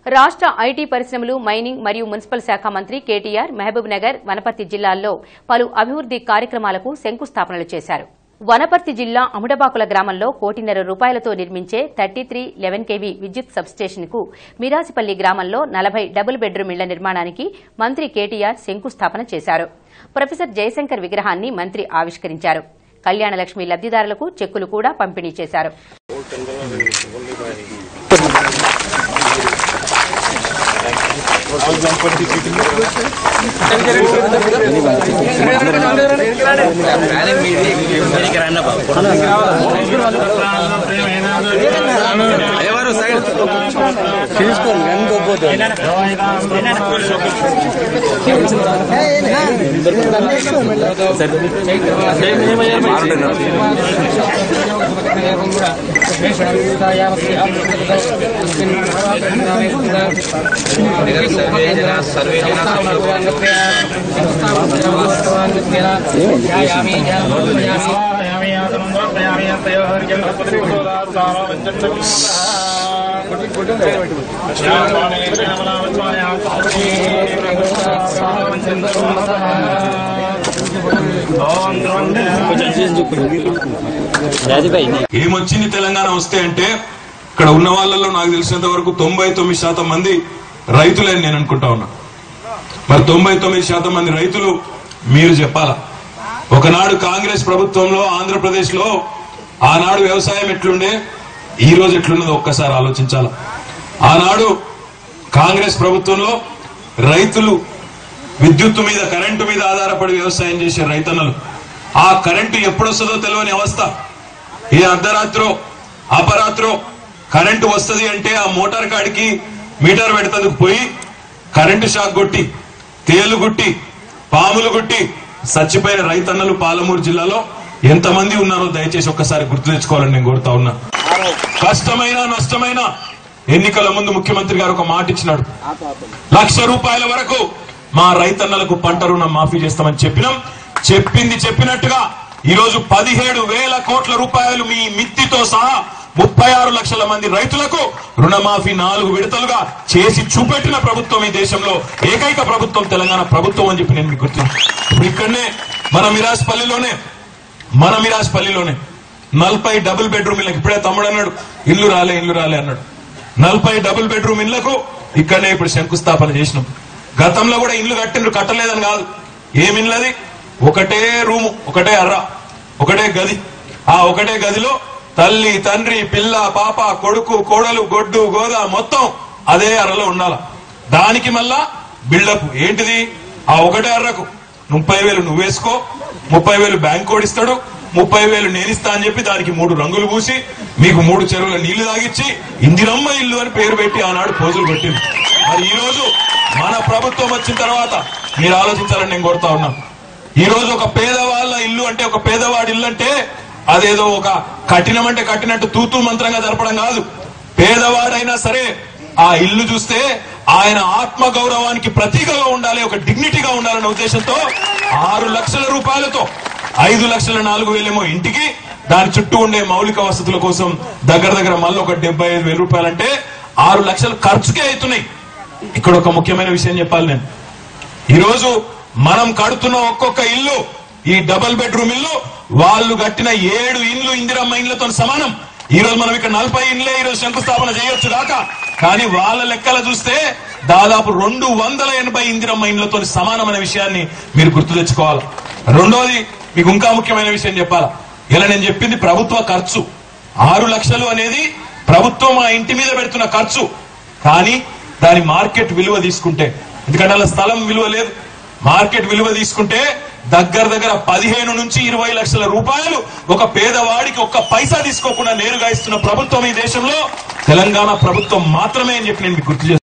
రాష్ట్ర ఐటీ పరిశ్రమలు మైనింగ్ మరియు మున్సిపల్ శాఖ మంత్రి కేటీఆర్ మహబూబ్ నగర్ వనపర్తి జిల్లాల్లో పలు అభివృద్ది కార్యక్రమాలకు శంకుస్థాపనలు చేశారు వనపర్తి జిల్లా అముడబాకుల గ్రామంలో కోటిన్నర రూపాయలతో నిర్మించే థర్టీ త్రీ లెవెన్ కేవీ విద్యుత్ సబ్స్టేషన్ కు మిరాసిపల్లి గ్రామంలో నలభై డబుల్ బెడ్రూమ్ ఇళ్ల నిర్మాణానికి మంత్రి కేటీఆర్ శంకుస్థాపన చేశారు ప్రొఫెసర్ జయశంకర్ విగ్రహాన్ని మంత్రి ఆవిష్కరించారు కళ్యాణలక్ష్మి లబ్దిదారులకు చెక్కులు కూడా పంపిణీ చేశారు ఎవరు సైడ్ తీసుకోండి కనుకోపోతే ఏమొచ్చింది తెలంగాణ వస్తే అంటే ఇక్కడ ఉన్న వాళ్ళలో నాకు తెలిసినంత వరకు తొంభై తొమ్మిది శాతం మంది రైతులే అని నేను అనుకుంటా ఉన్నా మరి తొంభై తొమ్మిది శాతం మంది రైతులు మీరు చెప్పాలా ఒకనాడు కాంగ్రెస్ ప్రభుత్వంలో ఆంధ్రప్రదేశ్ లో ఆనాడు వ్యవసాయం ఎట్లుండే ఈ రోజు ఎట్లున్నదో ఒక్కసారి ఆలోచించాల ఆనాడు కాంగ్రెస్ ప్రభుత్వంలో రైతులు విద్యుత్తు మీద కరెంటు మీద ఆధారపడి వ్యవసాయం చేసే రైతన్నలు ఆ కరెంటు ఎప్పుడొస్తుందో తెలియని అవస్థ ఏ అర్ధరాత్రో అపరాత్రో కరెంటు వస్తది అంటే ఆ మోటార్ కాడికి మీటర్ పెడతందుకు పోయి కరెంటు షాక్ కొట్టి తేలు గుట్టి పాములు గుట్టి చచ్చిపోయిన రైతన్నలు పాలమూరు జిల్లాలో ఎంతమంది ఉన్నారో దయచేసి ఒక్కసారి గుర్తు తెచ్చుకోవాలని నేను కోరుతా ఉన్నా కష్టమైన నష్టమైన ఎన్నికల ముందు ముఖ్యమంత్రి గారు ఒక మాట ఇచ్చినాడు లక్ష రూపాయల వరకు మా రైతన్నలకు పంట రుణం మాఫీ చేస్తామని చెప్పినాం చెప్పింది చెప్పినట్టుగా ఈ రోజు పదిహేడు వేల కోట్ల రూపాయలు మీ మిత్తితో సహా ముప్పై ఆరు లక్షల మంది రైతులకు రుణమాఫీ నాలుగు విడతలుగా చేసి చూపెట్టిన ప్రభుత్వం ఈ దేశంలో ఏకైక ప్రభుత్వం తెలంగాణ ప్రభుత్వం అని చెప్పి నేను మీకు గుర్తు ఇప్పుడు ఇక్కడనే మన మిరాజ్పల్లిలోనే మన మిరాజ్పల్లిలోనే నలభై డబుల్ బెడ్రూమ్ ఇళ్ళకి ఇప్పుడే తమ్ముడు అన్నాడు ఇల్లు రాలే ఇల్లు రాలే అన్నాడు నలభై డబుల్ బెడ్రూమ్ ఇళ్లకు ఇక్కడనే ఇప్పుడు శంకుస్థాపన చేసినాం గతంలో కూడా ఇల్లు కట్టిండ్రు కట్టలేదని కాదు ఏమి ఇల్లది ఒకటే రూము ఒకటే అర్ర ఒకటే గది ఆ ఒకటే గదిలో తల్లి తండ్రి పిల్ల పాప కొడుకు కోడలు గొడ్డు గోద మొత్తం అదే అర్రలో ఉండాల దానికి మళ్ళా బిల్డప్ ఏంటిది ఆ ఒకటే అర్రకు ముప్పై వేలు నువ్వేసుకో ముప్పై వేలు బ్యాంక్ కోడిస్తాడు ముప్పై వేలు నేనిస్తా అని చెప్పి దానికి మూడు రంగులు పూసి మీకు మూడు చెరువుల నీళ్లు తాగిచ్చి ఇందిరమ్మ ఇల్లు అని పేరు పెట్టి ఆనాడు పోజులు కొట్టింది మరి ఈ రోజు మన ప్రభుత్వం వచ్చిన తర్వాత మీరు ఆలోచించాలని నేను కోరుతా ఉన్నా ఈ రోజు ఒక పేదవాళ్ళ ఇల్లు అంటే ఒక పేదవాడి ఇల్లు అంటే అదేదో ఒక కఠినం అంటే కట్టినట్టు తూతూ మంత్రంగా జరపడం కాదు పేదవాడైనా సరే ఆ ఇల్లు చూస్తే ఆయన ఆత్మ గౌరవానికి ప్రతీకగా ఉండాలి ఒక డిగ్నిటీగా ఉండాలనే ఉద్దేశంతో ఆరు లక్షల రూపాయలతో ఐదు లక్షల నాలుగు వేలేమో ఇంటికి దాని చుట్టూ ఉండే మౌలిక వసతుల కోసం దగ్గర దగ్గర మళ్ళీ ఒక డెబ్బై ఐదు వేల రూపాయలంటే ఆరు లక్షలు ఖర్చుకే అవుతున్నాయి ఇక్కడ ఒక ముఖ్యమైన విషయం చెప్పాలి నేను ఈ రోజు మనం కడుతున్న ఒక్కొక్క ఇల్లు ఈ డబుల్ బెడ్రూమ్ ఇల్లు వాళ్ళు కట్టిన ఏడు ఇండ్లు ఇందిరమ్మ ఇండ్లతో సమానం ఈ రోజు మనం ఇక్కడ నలభై ఇండ్లే ఈ రోజు శంకుస్థాపన చేయొచ్చు దాకా కానీ వాళ్ళ లెక్కల చూస్తే దాదాపు రెండు వందల ఎనభై ఇందిరమ్మ ఇండ్లతో సమానమైన విషయాన్ని మీరు గుర్తు తెచ్చుకోవాలి రెండోది మీకు ఇంకా ముఖ్యమైన విషయం చెప్పాలా ఇలా నేను చెప్పింది ప్రభుత్వ ఖర్చు ఆరు లక్షలు అనేది ప్రభుత్వం ఆ ఇంటి మీద పెడుతున్న ఖర్చు కానీ దాని మార్కెట్ విలువ తీసుకుంటే ఎందుకంటే అలా స్థలం విలువ లేదు మార్కెట్ విలువ తీసుకుంటే దగ్గర దగ్గర పదిహేను నుంచి ఇరవై లక్షల రూపాయలు ఒక పేదవాడికి ఒక్క పైసా తీసుకోకుండా నేరుగా ఇస్తున్న ప్రభుత్వం ఈ దేశంలో తెలంగాణ ప్రభుత్వం మాత్రమే అని చెప్పి నేను మీకు గుర్తు చేస్తున్నాను